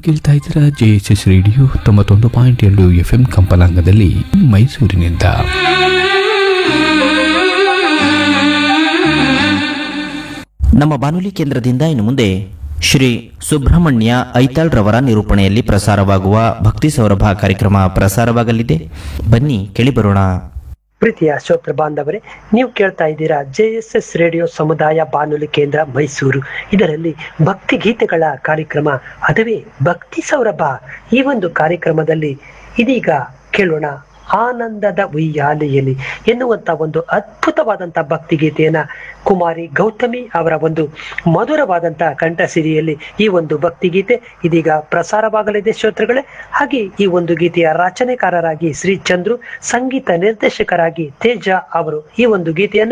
ಕೇಳ್ತಾ ಇದ್ದೀರಾ J S S radio ತೊಂಬತ್ತೊಂದು ಪಾಯಿಂಟ್ ಎರಡು ಎಫ್ ಎಂ ಕಂಪಲಾಂಗದಲ್ಲಿ ಮೈಸೂರಿನಿಂದ ನಮ್ಮ ಬಾನುಲಿ ಕೇಂದ್ರದಿಂದ ಇನ್ನು ಮುಂದೆ ಶ್ರೀ ಸುಬ್ರಹ್ಮಣ್ಯ ಐತಾಳ್ ರವರ ನಿರೂಪಣೆಯಲ್ಲಿ ಪ್ರಸಾರವಾಗುವ ಭಕ್ತಿ ಸೌರಭ ಕಾರ್ಯಕ್ರಮ ಪ್ರಸಾರವಾಗಲಿದೆ ಬನ್ನಿ ಕೇಳಿಬರೋಣ ಪ್ರೀತಿಯ ಶ್ರೋತೃ ಬಾಂಧವರೇ ನೀವು ಕೇಳ್ತಾ ಇದ್ದೀರಾ ಜೆ ಎಸ್ ಎಸ್ ರೇಡಿಯೋ ಸಮುದಾಯ ಬಾನುಲಿ ಕೇಂದ್ರ ಮೈಸೂರು ಇದರಲ್ಲಿ ಭಕ್ತಿ ಗೀತೆಗಳ ಕಾರ್ಯಕ್ರಮ ಅದುವೇ ಭಕ್ತಿ ಸೌರಭ ಈ ಒಂದು ಕಾರ್ಯಕ್ರಮದಲ್ಲಿ ಇದೀಗ ಕೇಳೋಣ ಆನಂದದ ಉಯ್ಯಾಲೆಯಲ್ಲಿ ಎನ್ನುವಂತ ಒಂದು ಅದ್ಭುತವಾದಂತ ಭಕ್ತಿ ಗೀತೆಯನ್ನ ಕುಮಾರಿ ಗೌತಮಿ ಅವರ ಒಂದು ಮಧುರವಾದಂತ ಕಂಠಸಿರಿಯಲ್ಲಿ ಈ ಒಂದು ಭಕ್ತಿ ಗೀತೆ ಇದೀಗ ಪ್ರಸಾರವಾಗಲಿದೆ ಶ್ರೋತೃಗಳೇ ಹಾಗೆ ಈ ಒಂದು ಗೀತೆಯ ರಚನೆಕಾರರಾಗಿ ಶ್ರೀ ಚಂದ್ರು ಸಂಗೀತ ನಿರ್ದೇಶಕರಾಗಿ ತೇಜ ಅವರು ಈ ಒಂದು ಗೀತೆಯನ್ನ